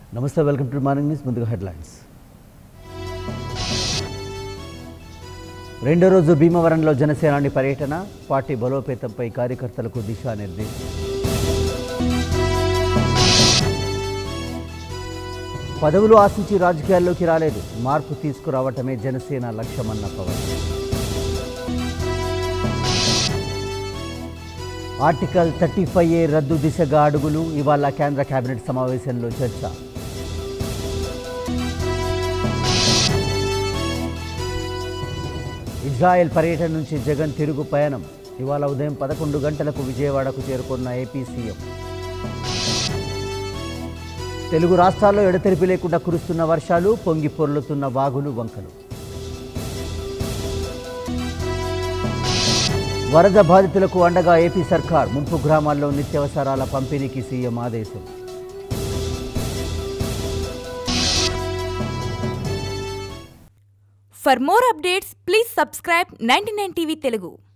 నమస్తే welcome to morning news ముందుగా headlines రెండో రోజు భీమవరంలో జనసేనాని పర్యటన పార్టీ బలోపేతంపై కార్యకర్తలకు దిశానిర్దేశం పదవులు ఆశించి రాజకీయాల్లోకి రాలేదు మార్పు తీసుకురావటమే జనసేన లక్ష్యమన్న Pawan article thirty five A రద్దు దిశగా అడుగులు ఇవాళ కేంద్ర కేబినెట్ సమావేశంలో చర్చ ఇజ్రాయెల్ పర్యటన నుంచి జగన్ తిరుగు పయనం ఇవాళ ఉదయం పదకొండు గంటలకు విజయవాడకు చేరుకున్న ఏపీ సీఎం తెలుగు రాష్ట్రాల్లో ఎడతెరిపి లేకుండా కురుస్తున్న వర్షాలు పొంగి పొర్లుతున్న వాగులు వంకలు వరద బాధితులకు అండగా ఏపీ సర్కార్ ముంపు గ్రామాల్లో నిత్యావసరాల పంపిణీకి సీఎం ఆదేశం For more updates, please subscribe 99 TV Telugu.